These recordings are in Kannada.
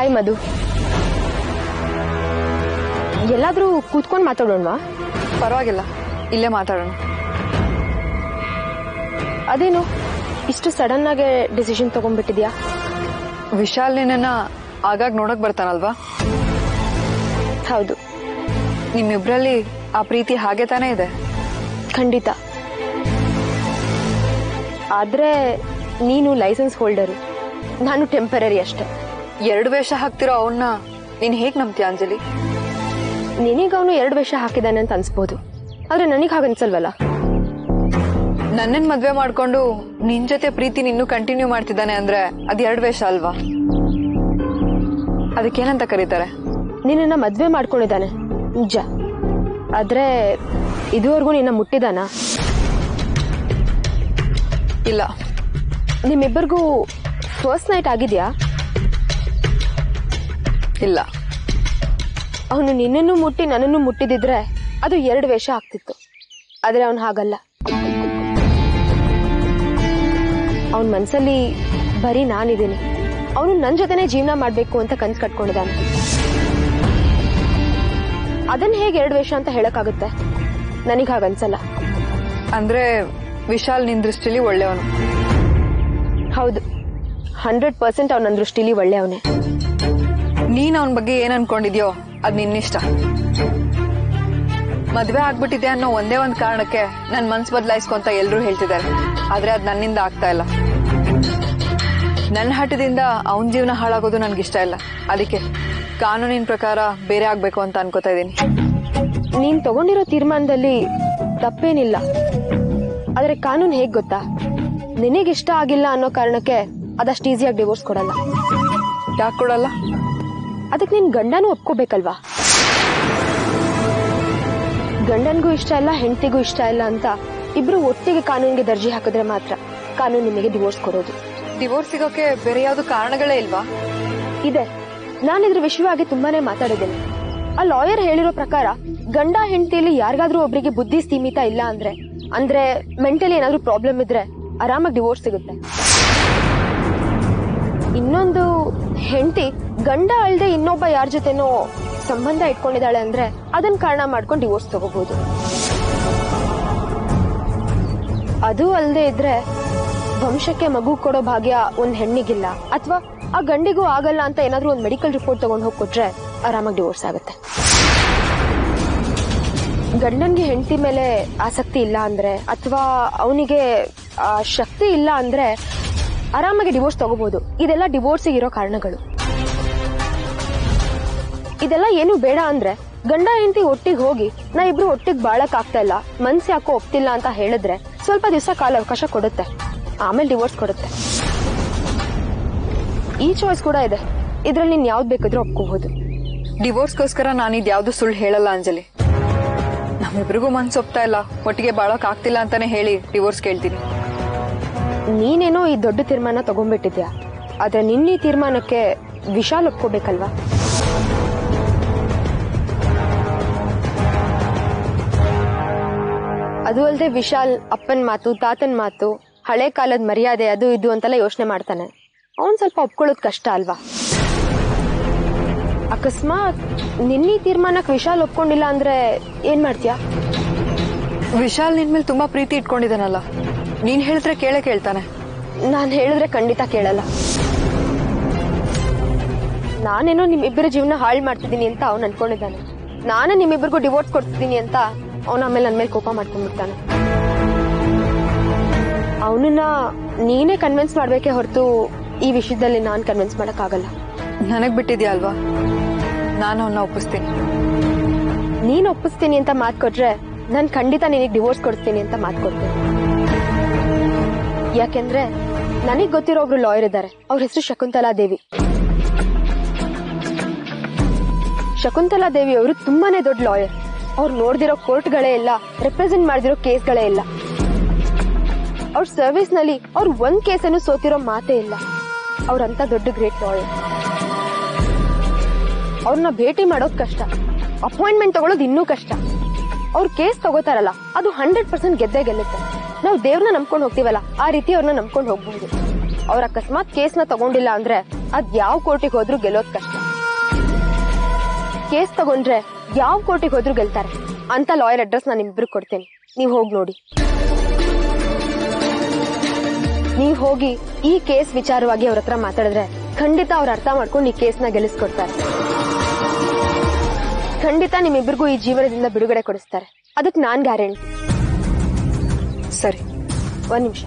ಹಾಯ್ ಮಧು ಎಲ್ಲಾದ್ರೂ ಕೂತ್ಕೊಂಡು ಮಾತಾಡೋಣವಾ ಪರವಾಗಿಲ್ಲ ಇಲ್ಲೇ ಮಾತಾಡೋಣ ಅದೇನು ಇಷ್ಟು ಸಡನ್ ಆಗಿ ಡಿಸಿಷನ್ ತಗೊಂಡ್ಬಿಟ್ಟಿದ್ಯಾ ವಿಶಾಲ್ ನಿನ್ನ ಆಗಾಗ ನೋಡಕ್ ಬರ್ತಾನಲ್ವಾ ಹೌದು ನಿಮ್ಮಿಬ್ರಲ್ಲಿ ಆ ಪ್ರೀತಿ ಹಾಗೆ ತಾನೇ ಇದೆ ಖಂಡಿತ ಆದ್ರೆ ನೀನು ಲೈಸೆನ್ಸ್ ಹೋಲ್ಡರು ನಾನು ಟೆಂಪರರಿ ಅಷ್ಟೇ ಎರಡು ವೇಷ ಹಾಕ್ತಿರೋ ಅವನ್ನ ನೀನ್ ಹೇಗ್ ನಂಬ್ತೀಯ ಅಂಜಲಿ ನಿನಗ ಅವನು ಎರಡು ವೇಷ ಹಾಕಿದಾನೆ ಅಂತ ಅನ್ಸ್ಬೋದು ಆದ್ರೆ ನನಗೆ ಹಾಗನ್ಸಲ್ವಲ್ಲ ನನ್ನನ್ ಮದ್ವೆ ಮಾಡ್ಕೊಂಡು ನಿನ್ ಜೊತೆ ಪ್ರೀತಿ ಇನ್ನೂ ಕಂಟಿನ್ಯೂ ಮಾಡ್ತಿದ್ದಾನೆ ಅಂದ್ರೆ ಅದ್ ಎರಡ್ ವೇಷ ಅಲ್ವಾ ಅದಕ್ಕೇನಂತ ಕರೀತಾರೆ ನಿನ್ನ ಮದ್ವೆ ಮಾಡ್ಕೊಂಡಿದ್ದಾನೆ ನಿಜ ಆದ್ರೆ ಇದುವರೆಗೂ ನಿನ್ನ ಮುಟ್ಟಿದಾನ ಇಲ್ಲ ನಿಮ್ಮಿಬ್ಬರಿಗೂ ಫಸ್ಟ್ ನೈಟ್ ಆಗಿದ್ಯಾ ಇಲ್ಲ ಅವನು ನಿನ್ನನ್ನು ಮುಟ್ಟಿ ನನ್ನನ್ನು ಮುಟ್ಟಿದಿದ್ರೆ ಅದು ಎರಡು ವೇಷ ಆಗ್ತಿತ್ತು ಆದ್ರೆ ಅವನು ಹಾಗಲ್ಲ ಅವನ ಮನ್ಸಲ್ಲಿ ಬರೀ ನಾನಿದ್ದೀನಿ ಅವನು ನನ್ನ ಜೊತೆನೆ ಜೀವನ ಮಾಡ್ಬೇಕು ಅಂತ ಕನ್ಸ್ ಕಟ್ಕೊಂಡಿದ್ದಾನೆ ಅದನ್ನ ಹೇಗೆ ಎರಡು ವೇಷ ಅಂತ ಹೇಳಕ್ಕಾಗುತ್ತೆ ನನಗೆ ಹಾಗನ್ಸಲ್ಲ ಅಂದ್ರೆ ವಿಶಾಲ್ ನಿನ್ ದೃಷ್ಟಿಲಿ ಒಳ್ಳೆಯವನು ಹೌದು ಹಂಡ್ರೆಡ್ ಪರ್ಸೆಂಟ್ ಅವನ ದೃಷ್ಟಿಲಿ ಒಳ್ಳೆಯವನೇ ನೀನ್ ಅವನ ಬಗ್ಗೆ ಏನ್ ಅನ್ಕೊಂಡಿದ್ಯೋ ಅದ್ ನಿನ್ನಿಷ್ಟ ಮದ್ವೆ ಆಗ್ಬಿಟ್ಟಿದೆ ಅನ್ನೋ ಒಂದೇ ಒಂದ್ ಕಾರಣಕ್ಕೆ ನನ್ ಮನ್ಸ್ ಬದಲಾಯಿಸ್ಕೊಂತ ಎಲ್ರೂ ಹೇಳ್ತಿದ್ದಾರೆ ಆದ್ರೆ ಅದ್ ನನ್ನಿಂದ ಆಗ್ತಾ ಇಲ್ಲ ನನ್ನ ಹಠದಿಂದ ಅವನ್ ಜೀವನ ಹಾಳಾಗೋದು ನನ್ಗಿಷ್ಟ ಇಲ್ಲ ಅದಕ್ಕೆ ಕಾನೂನಿನ ಪ್ರಕಾರ ಬೇರೆ ಆಗ್ಬೇಕು ಅಂತ ಅನ್ಕೋತಾ ಇದೀನಿ ನೀನ್ ತಗೊಂಡಿರೋ ತೀರ್ಮಾನದಲ್ಲಿ ತಪ್ಪೇನಿಲ್ಲ ಆದ್ರೆ ಕಾನೂನು ಹೇಗ್ ಗೊತ್ತಾ ನಿನಗಿಷ್ಟ ಆಗಿಲ್ಲ ಅನ್ನೋ ಕಾರಣಕ್ಕೆ ಅದಷ್ಟು ಈಸಿಯಾಗಿ ಡಿವೋರ್ಸ್ ಕೊಡಲ್ಲ ಯಾಕೆ ಕೊಡಲ್ಲ ಅದಕ್ಕೆ ನಿನ್ ಗಂಡನೂ ಒಪ್ಕೋಬೇಕಲ್ವಾ ಗಂಡನ್ಗೂ ಇಷ್ಟ ಇಲ್ಲ ಹೆಂಡತಿಗೂ ಇಷ್ಟ ಇಲ್ಲ ಅಂತ ಇಬ್ರು ಒಟ್ಟಿಗೆ ಕಾನೂನಿಗೆ ದರ್ಜಿ ಹಾಕಿದ್ರೆ ಮಾತ್ರ ಕಾನೂನು ನಿಮಗೆ ಡಿವೋರ್ಸ್ ಕೊಡೋದು ಡಿವೋರ್ಸ್ ಸಿಗೋಕೆ ಬೇರೆ ಯಾವ್ದು ಕಾರಣಗಳೇ ಇಲ್ವಾ ಇದೆ ನಾನು ಇದ್ರ ವಿಷಯವಾಗಿ ತುಂಬಾನೇ ಮಾತಾಡಿದ್ದೇನೆ ಆ ಲಾಯರ್ ಹೇಳಿರೋ ಪ್ರಕಾರ ಗಂಡ ಹೆಂಡತಿಯಲ್ಲಿ ಯಾರಿಗಾದ್ರೂ ಒಬ್ರಿಗೆ ಬುದ್ಧಿ ಸೀಮಿತ ಇಲ್ಲ ಅಂದ್ರೆ ಅಂದ್ರೆ ಮೆಂಟಲಿ ಏನಾದ್ರೂ ಪ್ರಾಬ್ಲಮ್ ಇದ್ರೆ ಆರಾಮಾಗಿ ಡಿವೋರ್ಸ್ ಸಿಗುತ್ತೆ ಇನ್ನೊಂದು ಹೆಂಡತಿ ಗಂಡ ಅಲ್ದೆ ಇನ್ನೊಬ್ಬ ಯಾರ ಜೊತೆನೋ ಸಂಬಂಧ ಇಟ್ಕೊಂಡಿದ್ದಾಳೆ ಅಂದ್ರೆ ಅದನ್ನ ಕಾರಣ ಮಾಡ್ಕೊಂಡು ಡಿವೋರ್ಸ್ ತಗೋಬಹುದು ಅದು ಅಲ್ಲದೆ ಇದ್ರೆ ವಂಶಕ್ಕೆ ಮಗು ಕೊಡೋ ಭಾಗ್ಯ ಒಂದ್ ಹೆಣ್ಣಿಗಿಲ್ಲ ಅಥವಾ ಆ ಗಂಡಿಗೂ ಆಗಲ್ಲ ಅಂತ ಏನಾದ್ರೂ ಒಂದ್ ಮೆಡಿಕಲ್ ರಿಪೋರ್ಟ್ ತಗೊಂಡ್ ಹೋಗಿ ಕೊಟ್ರೆ ಆರಾಮಾಗಿ ಡಿವೋರ್ಸ್ ಆಗುತ್ತೆ ಗಂಡನ್ಗೆ ಹೆಂಡತಿ ಮೇಲೆ ಆಸಕ್ತಿ ಇಲ್ಲ ಅಂದ್ರೆ ಅಥವಾ ಅವನಿಗೆ ಆ ಶಕ್ತಿ ಇಲ್ಲ ಅಂದ್ರೆ ಆರಾಮಾಗಿ ಡಿವೋರ್ಸ್ ತಗೋಬಹುದು ಇದೆಲ್ಲ ಡಿವೋರ್ಸಿಗೆ ಇರೋ ಕಾರಣಗಳು ಇದೆಲ್ಲ ಏನು ಬೇಡ ಅಂದ್ರೆ ಗಂಡ ಹೆಂಡತಿ ಒಟ್ಟಿಗೆ ಹೋಗಿ ನಾ ಇಬ್ರು ಒಟ್ಟಿಗೆ ಬಾಳಕ್ ಆಗ್ತಾ ಇಲ್ಲ ಮನ್ಸ್ ಯಾಕೋ ಒಪ್ತಿಲ್ಲ ಅಂತ ಹೇಳಿದ್ರೆ ಸ್ವಲ್ಪ ದಿವಸ ಕಾಲ ಅವಕಾಶ ಕೊಡುತ್ತೆ ಆಮೇಲೆ ಡಿವೋರ್ಸ್ ಕೊಡುತ್ತೆ ಈ ಚಾಯ್ಸ್ ಕೂಡ ಇದೆ ಇದ್ರಲ್ಲಿ ನೀನ್ ಯಾವ್ದು ಬೇಕಾದ್ರೂ ಒಪ್ಕೋಬಹುದು ಡಿವೋರ್ಸ್ಗೋಸ್ಕರ ನಾನಿದ್ ಯಾವ್ದು ಸುಳ್ಳು ಹೇಳಲ್ಲ ಅಂಜಲಿ ನಮ್ಮಿಬ್ರಿಗೂ ಮನ್ಸು ಒಪ್ತಾ ಇಲ್ಲ ಒಟ್ಟಿಗೆ ಬಾಳಕ್ ಆಗ್ತಿಲ್ಲ ಅಂತಾನೆ ಹೇಳಿ ಡಿವೋರ್ಸ್ ಕೇಳ್ತೀನಿ ನೀನೇನೋ ಈ ದೊಡ್ಡ ತೀರ್ಮಾನ ತಗೊಂಡ್ಬಿಟ್ಟಿದ್ಯಾ ಆದ್ರೆ ನಿನ್ನ ಈ ತೀರ್ಮಾನಕ್ಕೆ ವಿಶಾಲ್ ಒಪ್ಕೋಬೇಕಲ್ವಾ ಅದು ಅಲ್ಲದೆ ವಿಶಾಲ್ ಅಪ್ಪನ್ ಮಾತು ತಾತನ್ ಮಾತು ಹಳೆ ಕಾಲದ ಮರ್ಯಾದೆ ಅದು ಇದು ಅಂತೆಲ್ಲ ಯೋಚನೆ ಮಾಡ್ತಾನೆ ಅವನ್ ಸ್ವಲ್ಪ ಒಪ್ಕೊಳ್ಳೋದು ಕಷ್ಟ ಅಲ್ವಾ ಅಕಸ್ಮಾತ್ ನಿನ್ನ ಈ ತೀರ್ಮಾನಕ್ಕೆ ವಿಶಾಲ್ ಒಪ್ಕೊಂಡಿಲ್ಲ ಅಂದ್ರೆ ಏನ್ ಮಾಡ್ತೀಯಾ ವಿಶಾಲ್ ನಿನ್ ಮೇಲೆ ತುಂಬಾ ಪ್ರೀತಿ ಇಟ್ಕೊಂಡಿದ್ದಾನಲ್ಲ ನೀನ್ ಹೇಳಿದ್ರೆ ಕೇಳೇ ಕೇಳ್ತಾನೆ ನಾನ್ ಹೇಳಿದ್ರೆ ಖಂಡಿತ ಕೇಳಲ್ಲ ನಾನೇನೋ ನಿಮ್ಮಿಬ್ಬರ ಜೀವನ ಹಾಳು ಮಾಡ್ತಿದ್ದೀನಿ ಅಂತ ಅವ್ನು ಅನ್ಕೊಂಡಿದ್ದಾನೆ ನಾನೇ ನಿಮ್ಮಿಬ್ಬರಿಗೂ ಡಿವೋರ್ಸ್ ಕೊಡ್ತಿದ್ದೀನಿ ಅಂತ ಅವನ ಆಮೇಲೆ ನನ್ನ ಮೇಲೆ ಕೋಪ ಮಾಡ್ಕೊಂಡ್ಬಿಡ್ತಾನೆ ಅವನನ್ನ ನೀನೇ ಕನ್ವಿನ್ಸ್ ಮಾಡ್ಬೇಕೇ ಹೊರತು ಈ ವಿಷಯದಲ್ಲಿ ನಾನ್ ಕನ್ವಿನ್ಸ್ ಮಾಡಕ್ಕಾಗಲ್ಲ ನನಗ್ ಬಿಟ್ಟಿದ್ಯಾ ಅಲ್ವಾ ನಾನು ಅವನ್ನ ಒಪ್ಪಿಸ್ತೀನಿ ನೀನ್ ಒಪ್ಪಿಸ್ತೀನಿ ಅಂತ ಮಾತು ಕೊಟ್ರೆ ನಾನ್ ಖಂಡಿತ ನಿನಗೆ ಡಿವೋರ್ಸ್ ಕೊಡ್ತೀನಿ ಅಂತ ಮಾತು ಕೊಡ್ತೀನಿ ಯಾಕೆಂದ್ರೆ ನನಗ್ ಗೊತ್ತಿರೋ ಒಬ್ರು ಲಾಯರ್ ಇದ್ದಾರೆ ಅವ್ರ ಹೆಸರು ಶಕುಂತಲಾ ದೇವಿ ಶಕುಂತಲಾ ದೇವಿ ಅವರು ತುಂಬಾನೇ ದೊಡ್ಡ ಲಾಯರ್ ಅವ್ರು ನೋಡ್ದಿರೋ ಕೋರ್ಟ್ಗಳೇ ಇಲ್ಲ ರೆಪ್ರೆಸೆಂಟ್ ಮಾಡ್ದಿರೋ ಕೇಸ್ಗಳೇ ಇಲ್ಲ ಅವ್ರ ಸರ್ವಿಸ್ ನಲ್ಲಿ ಅವ್ರು ಒಂದ್ ಕೇಸನ್ನು ಸೋತಿರೋ ಮಾತೇ ಇಲ್ಲ ಅವ್ರಂತ ದೊಡ್ಡ ಗ್ರೇಟ್ ಲಾಯರ್ ಅವ್ರನ್ನ ಭೇಟಿ ಮಾಡೋದ್ ಕಷ್ಟ ಅಪಾಯಿಂಟ್ಮೆಂಟ್ ತಗೊಳ್ಳೋದು ಇನ್ನೂ ಕಷ್ಟ ಅವ್ರ ಕೇಸ್ ತಗೋತಾರಲ್ಲ ಅದು ಹಂಡ್ರೆಡ್ ಪರ್ಸೆಂಟ್ ಗೆದ್ದೇ ಗೆಲ್ಲುತ್ತೆ ನಾವು ದೇವ್ರನ್ನ ನಂಬ್ಕೊಂಡು ಹೋಗ್ತೀವಲ್ಲ ಆ ರೀತಿ ಅವ್ರನ್ನ ನಂಬ್ಕೊಂಡು ಹೋಗ್ಬಹುದು ಅವ್ರ ಅಕಸ್ಮಾತ್ ಕೇಸ್ನ ತಗೊಂಡಿಲ್ಲ ಅಂದ್ರೆ ಅದ್ ಯಾವ ಕೋರ್ಟಿಗೆ ಹೋದ್ರೂ ಗೆಲ್ಲೋದ್ ಕಷ್ಟ ಕೇಸ್ ತಗೊಂಡ್ರೆ ಯಾವ ಕೋರ್ಟಿಗೆ ಹೋದ್ರೂ ಗೆಲ್ತಾರೆ ಅಂತ ಲಾಯರ್ ಅಡ್ರೆಸ್ ನಾನು ನಿಮ್ಮಿಬ್ರಿಗೆ ಕೊಡ್ತೇನೆ ನೀವ್ ಹೋಗಿ ನೋಡಿ ನೀವ್ ಹೋಗಿ ಈ ಕೇಸ್ ವಿಚಾರವಾಗಿ ಅವ್ರ ಹತ್ರ ಮಾತಾಡಿದ್ರೆ ಖಂಡಿತ ಅವ್ರ ಅರ್ಥ ಮಾಡ್ಕೊಂಡು ಈ ಕೇಸ್ನ ಗೆಲ್ಲಿಸ್ಕೊಡ್ತಾರೆ ಖಂಡಿತ ನಿಮ್ಮಿಬ್ಬರಿಗೂ ಈ ಜೀವನದಿಂದ ಬಿಡುಗಡೆ ಕೊಡಿಸ್ತಾರೆ ಅದಕ್ಕೆ ನಾನ್ ಗ್ಯಾರಂಟಿ ಸರಿ ಒಂದ್ ನಿಮಿಷ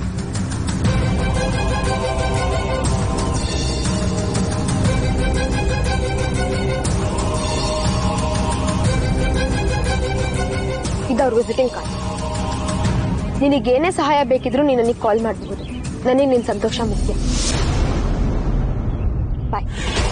ಇದವ್ರ ವಿಸಿಟಿಂಗ್ ಕಾರ್ಡ್ ನಿನಗೇನೇ ಸಹಾಯ ಬೇಕಿದ್ರು ನೀನು ನನಗೆ ಕಾಲ್ ಮಾಡಬಹುದು ನನಗೆ ನಿನ್ ಸಂತೋಷ ಮುಖ್ಯ ಬಾಯ್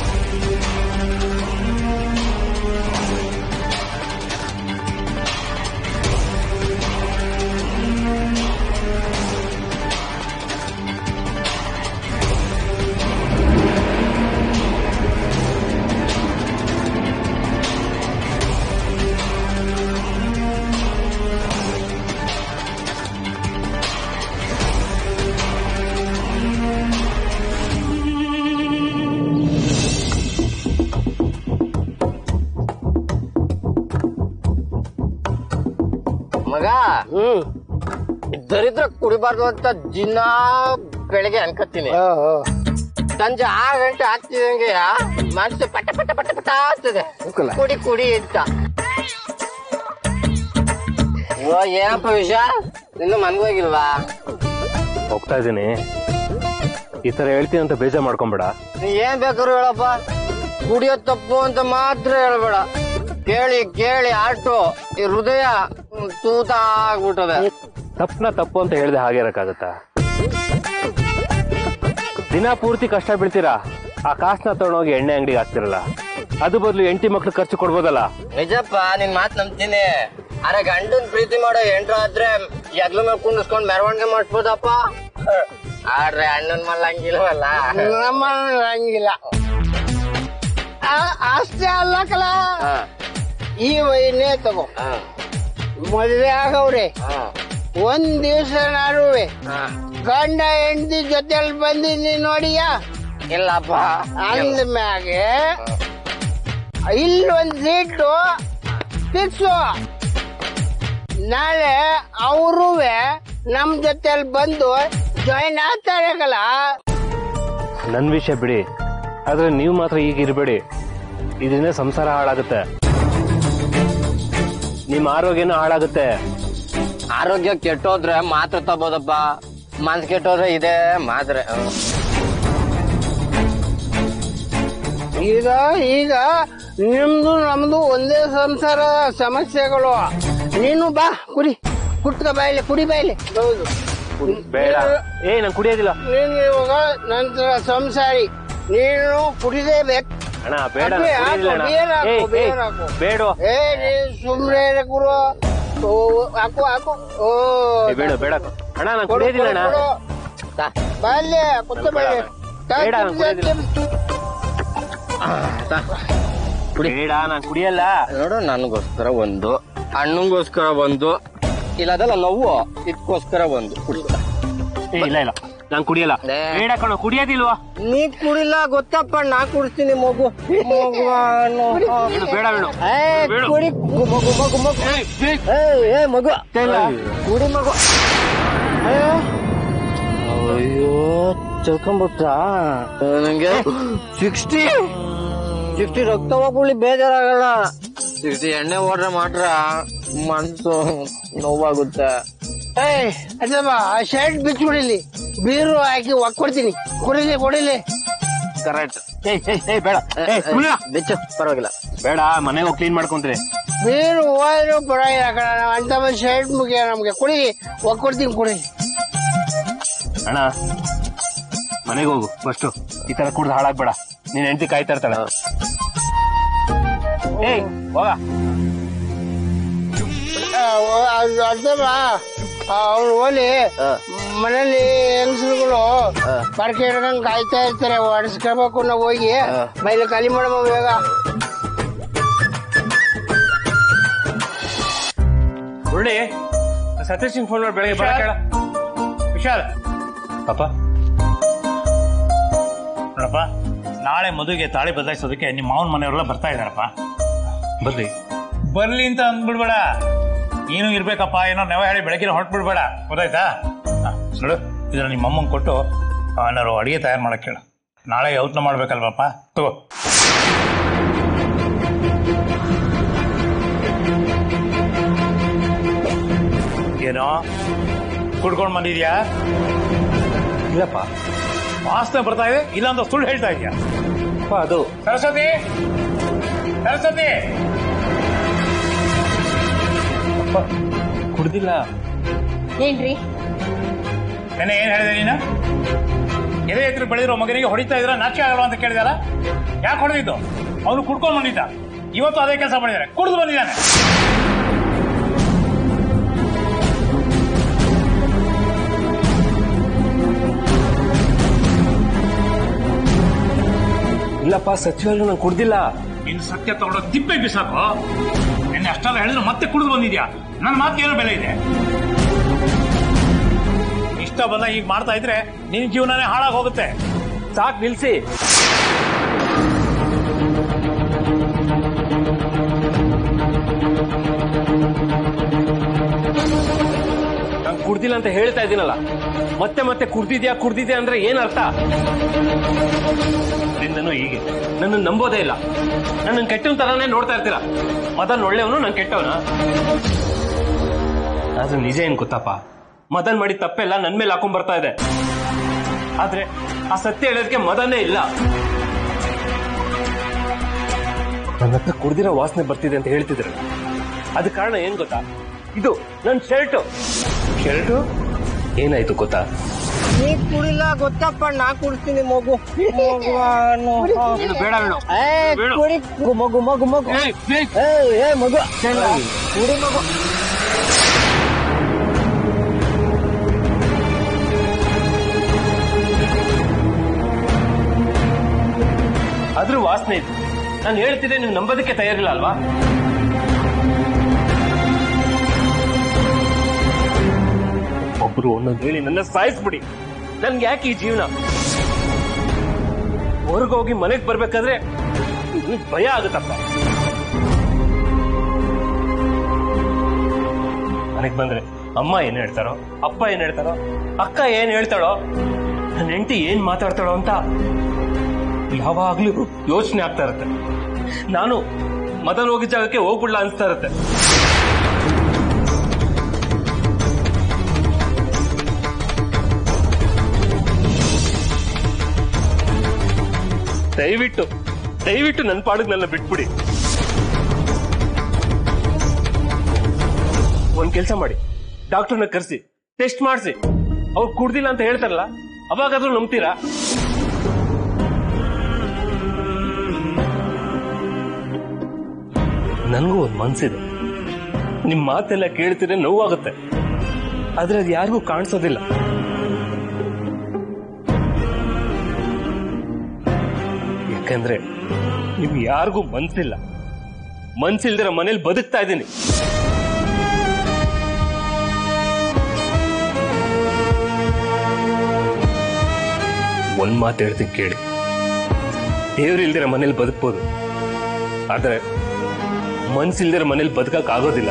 ಮಗ ಹ್ಮ್ ದರಿದ್ರ ಕುಡಿಬಾರ್ದು ಅಂತ ದಿನ ಬೆಳಿಗ್ಗೆ ಅನ್ಕೋತೀನಿ ಸಂಜೆ ಆರು ಗಂಟೆ ಆಗ್ತಿದಂಗೆ ಮನಸ್ಸು ಪಟ ಪಟ ಪಟ ಪಟ ಆಗ್ತದೆ ಕುಡಿ ಕುಡಿ ಅಂತ ಓ ಏನಪ್ಪ ವಿಷಯ ಇನ್ನು ಮನ್ಗೋಗಿಲ್ವಾ ಹೋಗ್ತಾ ಇದ್ದೀನಿ ಈ ತರ ಹೇಳ್ತೀನಿ ಅಂತ ಬೇಜಾರ್ ಮಾಡ್ಕೊಂಬೇಡ ನೀ ಏನ್ ಬೇಕಾದ್ರು ಹೇಳಪ್ಪ ಕುಡಿಯೋದ್ ತಪ್ಪು ಅಂತ ಮಾತ್ರ ಹೇಳ್ಬೇಡ ಕೇಳಿ ಕೇಳಿ ಆಟು ಈ ಹೃದಯ ಹ್ಮ್, ತೂತ ಆಗ್ಬಿಟ್ಟದೆ ತಪ್ಪನ ತಪ್ಪು ಅಂತ ಹೇಳ್ದೆ ಹಾಗೆ ಇರಕ್ಕಾಗತ್ತಾ ದಿನ ಪೂರ್ತಿ ಕಷ್ಟ ಬೀಳ್ತೀರಾ ಆ ಕಾಸನ್ನ ತಗೊಂಡೋಗಿ ಎಣ್ಣೆ ಅಂಗಡಿಗೆ ಹಾಕ್ತಿರಲ್ಲ ಅದು ಬದಲು ಎಂಟಿ ಮಕ್ಳು ಖರ್ಚು ಕೊಡ್ಬೋದಲ್ಲ ನಿಜಪ್ಪ ನಿನ್ ಮಾತ್ ನಂಬ್ತೀನಿ ಅರೆ ಗಂಡನ್ ಪ್ರೀತಿ ಮಾಡೋ ಎಂಟ್ರ ಆದ್ರೆ ಎಗ್ಲ ಮೇಲೆ ಕುಂಡಿಸ್ಕೊಂಡ್ ಮೆರವಣಿಗೆ ಮಾಡಿಸ್ಬೋದಪ್ಪ ಆದ್ರೆ ಅಣ್ಣನ್ ಮಲ್ಲ ಹಂಗಿಲ್ವಲ್ಲ ನಮ್ಮ ಹಂಗಿಲ್ಲ ಆ- ಅಷ್ಟೇ ಅಲ್ಲ ಕಲ ಹಾ, ಈ ವೈನೇ ತಗೋ ಹಾ, ಮದ್ವೆ ಆಗವ್ರೆ ಹಾ, ಒಂದ್ ದಿವ್ಸ ನಾರುವೆ ಹಾ. ಗಂಡ ಹೆಂಡತಿ ಜೊತೆಲಿ ಬಂದಿನಿ ನೋಡಿಯ ಇಲ್ಲಪ್ಪ ಅಂದ ಮ್ಯಾಗೆ ಇಲ್ಲೊಂದ್ ಸೀಟು ಫಿಕ್ಸು ನಾಳೆ ಅವರುವೆ ನಮ್ ಜೊತೆಲಿ ಬಂದು ಜಾಯಿನ್ ಆಗ್ತಾರೆ ಕಲ ನನ್ ವಿಷಯ ಬಿಡಿ ಆದ್ರೆ ನೀವು ಮಾತ್ರ ಈಗ ಇರಬೇಡಿ ಇದರಿಂದ ಸಂಸಾರ ಹಾಳಾಗುತ್ತೆ ನಿಮ್ಮ ಆರೋಗ್ಯನೂ ಹಾಳಾಗುತ್ತೆ ಆರೋಗ್ಯ ಕೆಟ್ಟೋದ್ರೆ ಮಾತ್ರ ತಗೋದಪ್ಪ ಮನ್ಸ್ ಕೆಟ್ಟೋದ್ರೆ ಇದೆ ಮಾತ್ರೆ ಹ್ಮ್. ಈಗ ಈಗ ನಿಮ್ದು ನಮ್ದು ಒಂದೇ ಸಂಸಾರ ಸಮಸ್ಯೆಗಳು ನೀನು ಬಾ ಕುಡಿ ಕುಟ್ಕ ಬಾಯ್ಲೆ ಕುಡಿ ಬಾಯ್ಲೆ ಹೌದು ಬೇಡ ಏ ನಾನು ಕುಡಿಯೋದಿಲ್ಲ ನೀನು ಇವಾಗ ನಂತರ ಸಂಸಾರಿ ನೀನು ಕುಡಿದೇಬೇಕು ಅಣ್ಣ ಬೇಡ ಅಪ್ಪಿ, ನಾನ್ ಕುಡಿಯೋದಿಲ್ಲ ಹಾಕು, ಅಣ್ಣ. ಬೇಡ ಹಾಕು, ಏಯ್, ಬೇಡ ಏಯ್, ಹಾಕು. ಬೇಡ ಏ ನೀ ಸುಮ್ನೆ ಇರು ಗುರು ಓ, ಹಾಕು ಹಾಕು ಓ ಏ, ಬೇಡ ಬೇಡ ಅಣ್ಣ ನಾನು ಕೊಡು, ಕುಡಿಯೋದಿಲ್ಲ ಅಣ್ಣ ಕೊಡು, ಕೊಡು. ತಾ, ಬಾಲ್ಯ ಕುತ್ತ ಬಾಯ್ಲೆ ಬೇಡ, ನಾನು ಕುಡಿಯೋದಿಲ್ಲ. ತಾ. ಬೇಡ ನಾನು ಕುಡಿಯಲ್ಲ ನೋಡು ನನಗೋಸ್ಕರ ಒಂದು ಅಣ್ಣಂಗೋಸ್ಕರ ಒಂದು ಇಲ್ಲದಲ್ಲ ನೋವು ಇದಕ್ಕೋಸ್ಕರ ಒಂದು ಕುಡಿತಾ ಏ, ಇಲ್ಲ ಇಲ್ಲ ನಾನು ಕುಡಿಯಲ್ಲ ಲೇ. ಬೇಡ ಕಣ ಕುಡಿಯೋದಿಲ್ವಾ ನೀ ಕುಡಿಲ್ಲ ಗೊತ್ತಪ್ಪ ನಾ ಕುಡಿಸ್ತೀನಿ ಮಗು ಮಗು ಅನ್ನು. ಬೇಡ ಬೇಡ ಬೇಡ ಏ, ಬೇಡ. ಕುಡಿ ಮಗು ಮಗು ಮಗು ಏಯ್, ಏಯ್. ಏ ಏ ಮಗು ಕುಡಿ ಮಗು ಅಯ್ಯೋ ಅಯ್ಯೋ ತಿಳ್ಕೊಂಬಿಟ್ಟ ನಂಗೆ ಸಿಕ್ಸ್ಟಿ ಸಿಕ್ಸ್ಟಿ ರಕ್ತ ಹೋಗ್ಬಿಡಿ ಬೇಜಾರಾಗಲ್ಲ ಸಿಕ್ಸ್ಟಿ ಎಣ್ಣೆ ಹೊಡ್ರೆ ಮಾತ್ರ ಮನ್ಸು ನೋವಾಗುತ್ತೆ ಏಯ್ ಅಜ್ಜಮ್ಮ ಆ ಶರ್ಟ್ ಬಿಚ್ಚಿಬಿಡಿಲಿ ಬೀರು ಹಾಕಿ ಒಕ್ಕೊಡ್ತೀನಿ ಕುಡಿಲಿ ಕುಡಿಲಿ ಕರೆಕ್ಟ್ ಏಯ್ ಏಯ್ ಏಯ್ ಬೇಡ ಏಯ್ ಕುಡಿಯಲ್ಲ. ಬೆಚ್ಚ ಪರವಾಗಿಲ್ಲ ಬೇಡ ಮನೆಗೆ ಹೋಗಿ ಕ್ಲೀನ್ ಮಾಡ್ಕೊಂತೀನಿ ಬೀರು ಹೋದ್ರು ಪರವಾಗಿಲ್ಲ ಕಣ ನಾವು ಅಂತ ಬಂದು ಶರ್ಟ್ ಮುಗಿಯ ನಮ್ಗೆ ಕುಡಿ ಒಕ್ಕೊಡ್ತೀನಿ ಕುಡಿ ಅಣ್ಣ ಮನೆಗೆ ಹೋಗು ಫಸ್ಟು ಈ ತರ ಕುಡ್ದು ಹಾಳಾಗ್ಬೇಡ ನೀನ್ ಹೆಂಡತಿ ಕಾಯ್ತಾ ಇರ್ತಾಳೆ ಏಯ್ ಹೋಗ ಅಜ್ಜಮ್ಮ ಅವ್ರು ಹೋಲಿ ಮನೇಲಿ ಹೆಂಗಸರುಗಳು ಪರಕೆ ಹಿಡ್ಕೊಂಡ್ ಕಾಯ್ತಾ ಇರ್ತಾರೆ ಒಡಿಸ್ಕೋಬೇಕು ನಾವು ಹೋಗಿ ಬೈಲಿ ಖಾಲಿ ಮಾಡಮ್ಮ ಬೇಗ ಮುರಳಿ ಸತೀಶ್ ಫೋನ್ ಮಾಡಿ ಬೆಳಗ್ಗೆ ಬರಕ್ ಹೇಳ ವಿಶಾಲ್ ಪಾಪ ನೋಡಪ್ಪ ನಾಳೆ ಮದುವೆಗೆ ತಾಳಿ ಬದಲಾಯಿಸೋದಕ್ಕೆ ನಿಮ್ಮ ಮಾವನ ಮನೆಯವರೆಲ್ಲ ಬರ್ತಾ ಇದ್ದಾರಪ್ಪ ಬರ್ರಿ ಬರ್ಲಿ ಅಂತ ಅಂದ್ಬಿಡ್ಬೇಡ ನೀನು ಇರ್ಬೇಕಪ್ಪ ಏನೋ ನೆವ ಹೇಳಿ ಬೆಳಗ್ಗೆ ಹೊರಟ್ಬಿಡ್ಬೇಡ ಗೊತ್ತಾಯ್ತಾ ಹ, ನೋಡು ಇದನ್ನ ನಿಮ್ಮ ಅಮ್ಮಂಗೆ ಕೊಟ್ಟು ಏನಾರು ಅಡಿಗೆ ತಯಾರು ಮಾಡಕ್ಕೆ ಹೇಳು ನಾಳೆ ಔತಣ ಮಾಡ್ಬೇಕಲ್ವಪ್ಪ ತಗೋ ಏನೋ ಕುಡ್ಕೊಂಡು ಬಂದಿದ್ಯಾ ಇಲ್ಲಪ್ಪ ವಾಸನೆ ಬರ್ತಾ ಇದೆ ಇಲ್ಲಾಂದ್ರೆ ಸುಳ್ಳು ಹೇಳ್ತಾ ಇದೆಯಾ ಅಪ್ಪ ಅದು ಸರಸ್ವತಿ ಸರಸ್ವತಿ ಅಪ್ಪ ಕುಡ್ದಿಲ್ಲ ಏನ್ರಿ ನೆನೆ ಏನ್ ಹೇಳಿದೆ ನೀನು ಎದೆ ಎದುರು ಬೆಳೆದಿರೋ ಮಗನಿಗೆ ಹೊಡಿತಾ ಇದ್ರ ನಾಚಿಕೆ ಆಗಲ್ವಾ ಅಂತ ಕೇಳಿದಲ್ಲ ಯಾಕೆ ಹೊಡೆದಿದ್ದು ಅವನು ಕುಡ್ಕೊಂಡು ಬಂದಿದ್ದ ಇವತ್ತು ಅದೇ ಕೆಲಸ ಮಾಡಿದ್ದಾರೆ ಕುಡಿದು ಬಂದಿದ್ದಾನೆ ಇಲ್ಲಪ್ಪ ಸಚಿವಾಗ್ಲೂ ನಾನು ಕುಡ್ದಿಲ್ಲ ಇನ್ನು ಸತ್ಯ ತಗೊಂಡೋ ತಿಪ್ಪೆ ಬಿಸಾಕು ನಿನ್ನೆ ಅಷ್ಟೆಲ್ಲ ಹೇಳಿದ್ರು ಮತ್ತೆ ಕುಡಿದು ಬಂದಿದ್ಯಾ ನನ್ನ ಮಾತಿಗೆ ಏನೋ ಬೆಲೆ ಇದೆ ಇಷ್ಟ ಬಂದ ಈಗ ಮಾಡ್ತಾ ಇದ್ರೆ ನಿನ್ ಜೀವನನೇ ಹಾಳಾಗಿ ಹೋಗುತ್ತೆ ಸಾಕ್ ನಿಲ್ಸಿ ನಾನು ಕುಡ್ದಿಲ್ಲ ಅಂತ ಹೇಳ್ತಾ ಇದ್ದೀನಲ್ಲ ಮತ್ತೆ ಮತ್ತೆ ಕುಡ್ದಿದ್ಯಾ ಕುಡ್ದಿದ್ಯಾ ಅಂದ್ರೆ ಏನ್ ಅರ್ಥ ನಿಂದನು ಹೀಗೆ ನನ್ನ ನಂಬೋದೇ ಇಲ್ಲ ನನ್ನ ಕೆಟ್ಟವನ್ ತರಾನೇ ನೋಡ್ತಾ ಇರ್ತೀರಾ ಮದನ್ ಒಳ್ಳೆಯವನು ನಾನು ಕೆಟ್ಟವನ ಆದ್ರೆ ನಿಜ ಏನ್ ಗೊತ್ತಪ್ಪ ಮದನ್ ಮಾಡಿದ ತಪ್ಪೆಲ್ಲ ನನ್ ಮೇಲೆ ಹಾಕೊಂಡ್ ಬರ್ತಾ ಇದೆ ಆದ್ರೆ ಆ ಸತ್ಯ ಹೇಳೋದಕ್ಕೆ ಮದನೇ ಇಲ್ಲ ನನ್ನ ಹತ್ರ ಕುಡ್ದಿರೋ ವಾಸನೆ ಬರ್ತಿದೆ ಅಂತ ಹೇಳ್ತಿದ್ರು ಅದ ಕಾರಣ ಏನ್ ಗೊತ್ತಾ ಇದು ನನ್ ಶರ್ಟು ಶರ್ಟು ಏನಾಯ್ತು ಗೊತ್ತಾ ನೀ ಕುಡಿಲ್ಲ ಗೊತ್ತಪ್ಪ ನಾ ಕುಡಿಸ್ತೀನಿ ಮಗು ಮಗು ಅನ್ನು. ಇದು ಬೇಡ ಬೇಡ ಏ, ಬೇಡ. ಕುಡಿ ಮಗು ಮಗು ಮಗು ಏಯ್, ಏಯ್. ಏ ಏ ಮಗು ಕುಡಿ ಮಗು ಅದ್ರ ವಾಸನೆ ಇದು ನಾನು ಹೇಳ್ತಿದ್ದೆ ನೀವು ನಂಬೋದಕ್ಕೆ ತಯಾರಿಲ್ಲ ಅಲ್ವಾ ಒಬ್ರು ಒಂದೊಂದು ಹೇಳಿ ನನ್ನ ಸಾಯಿಸ್ಬಿಡಿ ನನ್ಗೆ ಯಾಕೆ ಈ ಜೀವನ ಹೊರಗೋಗಿ ಮನೆಗೆ ಬರ್ಬೇಕಾದ್ರೆ ನನಗ್ ಭಯ ಆಗುತ್ತಪ್ಪ ಮನೆಗೆ ಬಂದ್ರೆ ಅಮ್ಮ ಏನ್ ಹೇಳ್ತಾರೋ ಅಪ್ಪ ಏನ್ ಹೇಳ್ತಾರೋ ಅಕ್ಕ ಏನ್ ಹೇಳ್ತಾಳೋ ನನ್ನ ಹೆಂಡತಿ ಏನ್ ಮಾತಾಡ್ತಾಳೋ ಅಂತ ಯಾವಾಗ್ಲೂ ಯೋಚನೆ ಆಗ್ತಾ ಇರುತ್ತೆ ನಾನು ಮದನ್ ಹೋಗಿದ್ದ ಜಾಗಕ್ಕೆ ಹೋಗ್ಬಿಡ್ಲ ಅನ್ಸ್ತಾ ಇರುತ್ತೆ ದಯವಿಟ್ಟು ದಯವಿಟ್ಟು ನನ್ನ ಪಾಡಿಗೆ ನನ್ನ ಬಿಟ್ಬಿಡಿ ಒಂದ್ ಕೆಲಸ ಮಾಡಿ ಡಾಕ್ಟರ್ನ ಕರೆಸಿ ಟೆಸ್ಟ್ ಮಾಡಿಸಿ ಅವ್ರು ಕುಡ್ದಿಲ್ಲ ಅಂತ ಹೇಳ್ತಾರಲ್ಲ ಅವಾಗಾದ್ರೂ ನಂಬ್ತೀರಾ ನನಗೂ ಒಂದು ಮನ್ಸಿದೆ ನಿಮ್ ಮಾತೆಲ್ಲ ಕೇಳ್ತಿದ್ರೆ ನೋವಾಗುತ್ತೆ ಆದ್ರೆ ಅದು ಯಾರಿಗೂ ಕಾಣಿಸೋದಿಲ್ಲ ಯಾಕಂದ್ರೆ ನಿಮ್ ಯಾರಿಗೂ ಮನ್ಸಿಲ್ಲ ಮನ್ಸಿಲ್ದಿರ ಮನೇಲಿ ಬದುಕ್ತಾ ಇದ್ದೀನಿ ಒಂದ್ ಮಾತು ಹೇಳ್ತೀನಿ ಕೇಳಿ ದೇವ್ರಿಲ್ದಿರ ಮನೇಲಿ ಬದುಕ್ಬೋದು ಆದ್ರೆ ಮನ್ಸಿಲ್ದಿರ ಮನೇಲಿ ಬದುಕಕ್ ಆಗೋದಿಲ್ಲ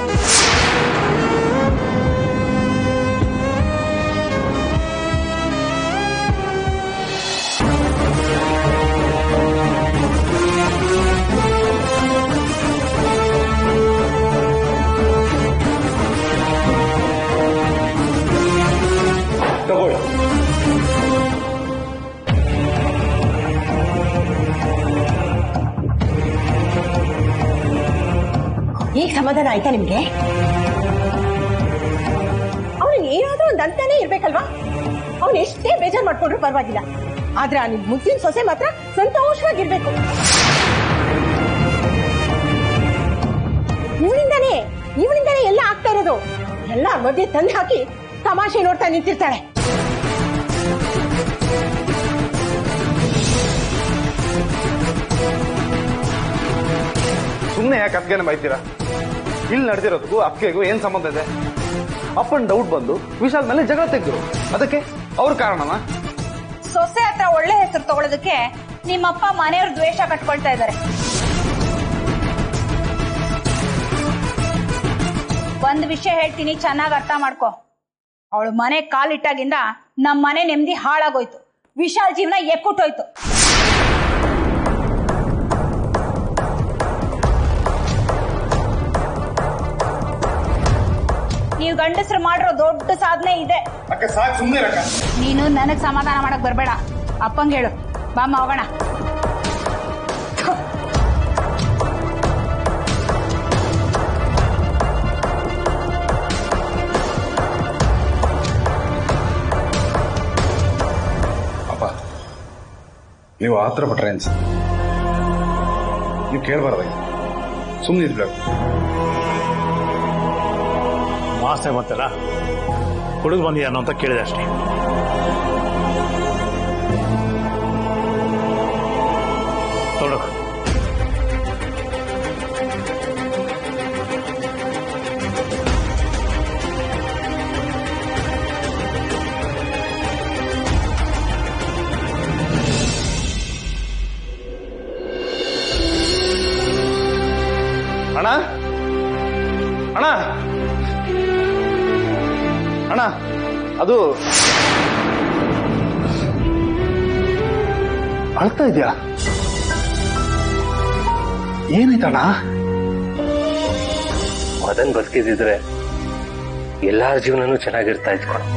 ತಗೊಳ್ಳಿ ಈಗ ಸಮಾಧಾನ ಆಯ್ತಾ ನಿಮ್ಗೆ ಅವ್ನಿಗೆ ಏನಾದ್ರೂ ಒಂದ್ ಅಂತಾನೆ ಇರ್ಬೇಕಲ್ವಾ ಅವ್ನು ಎಷ್ಟೇ ಬೇಜಾರ್ ಮಾಡ್ಕೊಂಡ್ರು ಪರವಾಗಿಲ್ಲ ಆದ್ರೆ ಆ ನಿಮ್ ಮುದ್ದಿನ ಸೊಸೆ ಮಾತ್ರ ಸಂತೋಷವಾಗಿರ್ಬೇಕು ಇವಳಿಂದಾನೇ ಇವಳಿಂದಾನೇ ಎಲ್ಲ ಆಗ್ತಾ ಇರೋದು ಎಲ್ಲ ಮಧ್ಯೆ ತಂದು ಹಾಕಿ ತಮಾಷೆ ನೋಡ್ತಾ ನಿಂತಿರ್ತಾಳೆ ಸುಮ್ಮನೆ ಯಾಕೆ ಅದ್ಗೆನೆ ಬೈತೀರಾ ಇಲ್ಲಿ ನಡೆದಿರೋದಕ್ಕೂ ಅಕ್ಕೆಗೂ ಏನ್ ಸಂಬಂಧ ಇದೆ ಅಪ್ಪನ್ ಡೌಟ್ ಬಂದು ವಿಶಾಲ್ ಮೇಲೆ ಜಗಳ ತೆಗೆದ್ರು ಅದಕ್ಕೆ ಅವ್ರ ಕಾರಣನಾ ಸೊಸೆ ಹತ್ರ ಒಳ್ಳೆ ಹೆಸರು ಹೆಸರು ತಗೊಳ್ಳೋದಕ್ಕೆ ನಿಮ್ಮಪ್ಪ ಮನೆಯವ್ರ ದ್ವೇಷ ಕಟ್ಕೊಳ್ತಾ ಇದ್ದಾರೆ ಒಂದ್ ವಿಷಯ ಹೇಳ್ತೀನಿ ಚೆನ್ನಾಗಿ ಅರ್ಥ ಮಾಡ್ಕೊ ಅವಳು ಮನೆ ಕಾಲಿಟ್ಟಾಗಿಂದ ನಮ್ಮ ಮನೆ ನೆಮ್ಮದಿ ಹಾಳಾಗೋಯ್ತು ವಿಶಾಲ್ ಜೀವನ ಎಕ್ಕುಟ್ಟೋಯ್ತು ನೀವು ಗಂಡಸರು ಮಾಡಿರೋ ದೊಡ್ಡ ಸಾಧನೆ ಇದೆ ಅಕ್ಕ ಸಾಕು ಸುಮ್ಮನೆ ರಕ್ಕ ನೀನು ನನಗ್ ಸಮಾಧಾನ ಮಾಡಕ್ ಬರ್ಬೇಡ ಅಪ್ಪಂಗೆ ಹೇಳು ಬಾಮ್ಮ ಹೋಗೋಣ ಅಪ್ಪ ನೀವು ಆ ಥರ ಪಟ್ರೆ ಅನ್ಸ ನೀವು ಕೇಳಬಾರ್ದಾಗಿ ಸುಮ್ಮನೆ ಇದ್ಬಿಡ ಮಾಸೆ ಬಂತಲ್ಲ ಹುಡುಗ ಬಂದಿದ್ದಾನು ಅಂತ ಕೇಳಿದೆ ಅಷ್ಟೇ ನೋಡು ಅಣ್ಣ ಅಣ್ಣ ಅಣ್ಣ ಅದು ಅಳ್ತಾ ಇದೆಯಾ ಏನಾಯ್ತಣ್ಣ ಮದನ್ ಬದುಕಿದ್ರೆ ಎಲ್ಲಾರ ಜೀವನನೂ ಚೆನ್ನಾಗಿರ್ತಾ ಇತ್ತು ಕಣೋ.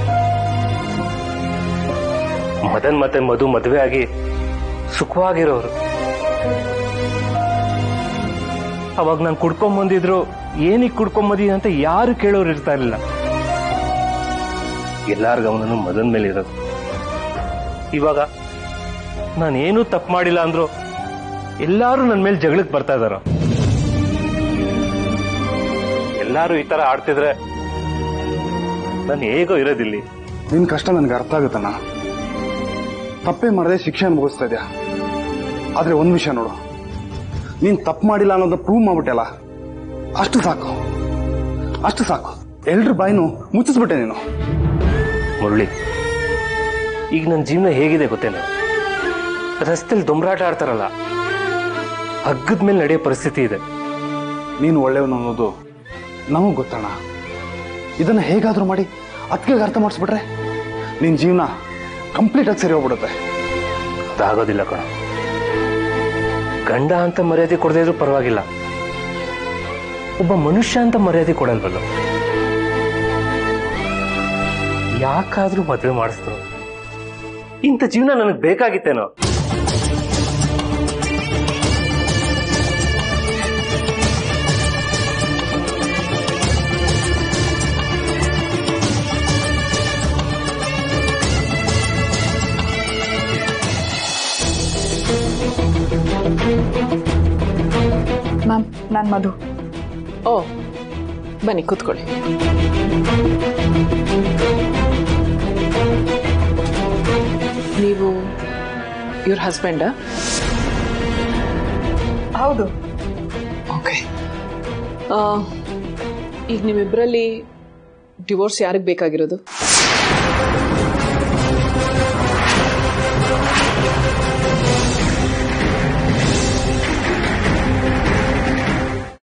ಮದನ್ ಮತ್ತೆ ಮಧು ಮದುವೆ ಆಗಿ ಸುಖವಾಗಿರೋರು ಅವಾಗ ನಾನು ಕುಡ್ಕೊಂಡ್ ಬಂದಿದ್ರು ಏನಿಗೆ ಕುಡ್ಕೊಂಡ್ ಬಂದಿ ಅಂತ ಯಾರು ಕೇಳೋರು ಇರ್ತಾ ಇರ್ಲಿಲ್ಲ ಎಲ್ಲಾರ ಗಮನನು ಮದನ್ ಮೇಲೆ ಇರೋದು ಇವಾಗ ನಾನೇನು ತಪ್ಪು ಮಾಡಿಲ್ಲ ಅಂದ್ರು ಎಲ್ಲಾರು ನನ್ನ ಮೇಲೆ ಜಗಳಕ್ಕೆ ಬರ್ತಾ ಇದಾರ ಎಲ್ಲಾರು ಈ ತರ ಆಡ್ತಿದ್ರೆ ನಾನು ಹೇಗೋ ಇರೋದಿಲ್ಲಿ ನಿನ್ ಕಷ್ಟ ನನ್ಗೆ ಅರ್ಥ ಆಗುತ್ತಣ್ಣ ತಪ್ಪೇ ಮಾಡದೆ ಶಿಕ್ಷೆ ಅನುಭವಿಸ್ತಾ ಇದೆಯಾ ಆದ್ರೆ ಒಂದ್ ವಿಷಯ ನೋಡು ನೀನ್ ತಪ್ಪು ಮಾಡಿಲ್ಲ ಅನ್ನೋದನ್ನ ಪ್ರೂವ್ ಮಾಡ್ಬಿಟ್ಟಲ್ಲ ಅಷ್ಟು ಸಾಕು ಅಷ್ಟು ಸಾಕು ಎಲ್ರ ಬಾಯಿನೂ ಮುಚ್ಚಿಸ್ಬಿಟ್ಟೆ ನೀನು ಮುರಳಿ ಈಗ ನನ್ನ ಜೀವನ ಹೇಗಿದೆ ಗೊತ್ತೇನು ರಸ್ತೆಲಿ ದೊಂಬರಾಟ ಆಡ್ತಾರಲ್ಲ ಹಗ್ಗದ ಮೇಲೆ ನಡೆಯೋ ಪರಿಸ್ಥಿತಿ ಇದೆ ನೀನು ಒಳ್ಳೆಯವನು ಅನ್ನೋದು ನಮಗ್ ಗೊತ್ತಣ್ಣ ಇದನ್ನ ಹೇಗಾದ್ರೂ ಮಾಡಿ ಅದಕ್ಕೆ ಅರ್ಥ ಮಾಡಿಸ್ಬಿಟ್ರೆ ನಿನ್ ಜೀವನ ಕಂಪ್ಲೀಟ್ ಆಗಿ ಸರಿ ಹೋಗ್ಬಿಡುತ್ತೆ ಅದಾಗೋದಿಲ್ಲ ಕಣ ಗಂಡ ಅಂತ ಮರ್ಯಾದೆ ಕೊಡದೇ ಇದ್ರೂ ಪರವಾಗಿಲ್ಲ ಒಬ್ಬ ಮನುಷ್ಯ ಅಂತ ಮರ್ಯಾದೆ ಕೊಡಲ್ವಲ್ಲ ಯಾಕಾದ್ರೂ ಮದುವೆ ಮಾಡಿಸ್ತು ಇಂಥ ಜೀವನ ನನಗೆ ಬೇಕಾಗಿತ್ತೇನೋ ಮ್ಯಾಮ್ ನಾನು ಮಧು ಓ ಬನ್ನಿ ಕೂತ್ಕೊಳ್ಳಿ ನೀವು ಇವ್ರ ಹಸ್ಬೆಂಡಾ ಹೌದು ಓಕೆ ಈಗ ನಿಮ್ಮಿಬ್ಬರಲ್ಲಿ ಡಿವೋರ್ಸ್ ಯಾರಿಗೆ ಬೇಕಾಗಿರೋದು